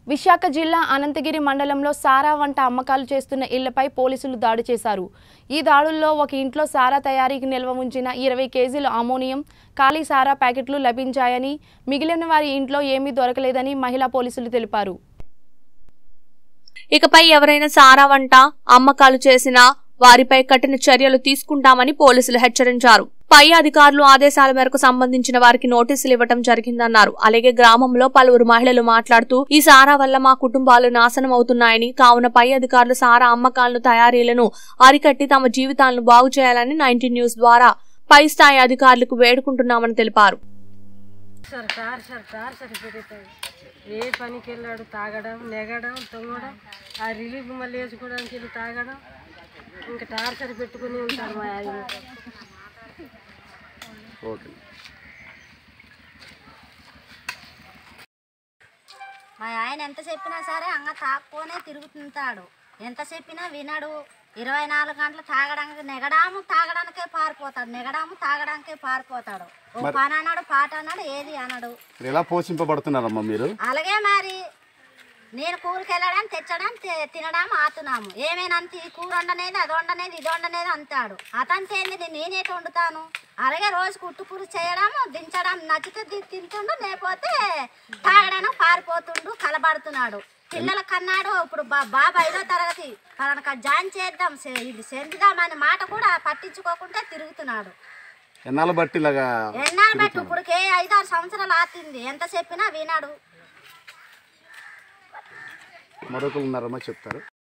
విశాఖ జిల్లా అనంతగిరి మండలంలో సారా వంట అమ్మకాలు చేస్తున్న ఇళ్లపై పోలీసులు దాడి చేశారు ఈ దాడుల్లో ఒక ఇంట్లో సారా తయారీకి నిల్వ ఉంచిన ఇరవై కేజీల అమోనియం ఖాళీ సారా ప్యాకెట్లు లభించాయని మిగిలిన వారి ఇంట్లో ఏమీ దొరకలేదని మహిళా పోలీసులు తెలిపారు ఇకపై ఎవరైనా సారా వంట అమ్మకాలు చేసినా వారిపై కఠిన చర్యలు తీసుకుంటామని పోలీసులు హెచ్చరించారు పై అధికారులు ఆదేశాల మేరకు సంబంధించిన వారికి నోటీసులు ఇవ్వటం జరిగిందన్నారు అలాగే గ్రామంలో పలువురు మహిళలు మాట్లాడుతూ ఈ సారా వల్ల మా కుటుంబాలు నాశనం అవుతున్నాయని కావున పై అధికారులు సారా అమ్మకాలను తయారీలను అరికట్టి తమ జీవితాలను బాగు చేయాలని నైన్టీ న్యూస్ ద్వారా పై స్థాయి అధికారులకు వేడుకుంటున్నామని తెలిపారు sir sir sir sir sir పెరుగుతాయి ఏ పనికి వెళ్ళాడు తాగడం నెగడం తొంగడం ఆ రిలీఫ్ మళ్ళీ వేసుకోవడానికి వెళ్ళి తాగడం ఇంకా టార్చర్ పెట్టుకుని ఉంటారు మా ఆయన ఓకే మా ఆయన ఎంత చెప్పినా సరే అంగ తాక్కునే తిరుగుతుంటాడు ఎంత చెప్పినా వినడు ఇరవై నాలుగు గంటలు తాగడానికి నెగడాము తాగడానికే పారిపోతాడు నెగడాము తాగడానికే పారిపోతాడు ఓ పని అన్నాడు పాట అన్నాడు ఏది అనడు మరి ఎలా పోషింపబడుతున్నారమ్మా మీరు అలాగే మరి నేను కూరకి వెళ్ళడం తెచ్చడం తి- తినడం ఆతున్నాము ఏమైనా అంత ఈ కూర వండనేది అది వండనేది ఇది వండనేది అంటాడు అతనికి ఏంది నేనేటి వండుతాను అలాగే రోజు కుట్టు కూర చేయడం దించడం నచ్చితే ది- తింటుండు లేకపోతే తాగడానికి పారిపోతుండు కలబడుతున్నాడు పిల్లల కన్నాడు ఇప్పుడు బా బాబు ఐదో తరగతి తనకు జాయిన్ చేద్దాం సె- ఇది చెందుదాం అనే మాట కూడా పట్టించుకోకుండా తిరుగుతున్నాడు ఎన్నాళ్ళు బట్టి ఇలాగా ఎన్నాళ్ళు బట్టి ఇప్పుడుకే ఐదారు సంవత్సరాలు ఆతింది ఎంత చెప్పినా వినాడు మరొకరు ఉన్నారమ్మా చెప్తారు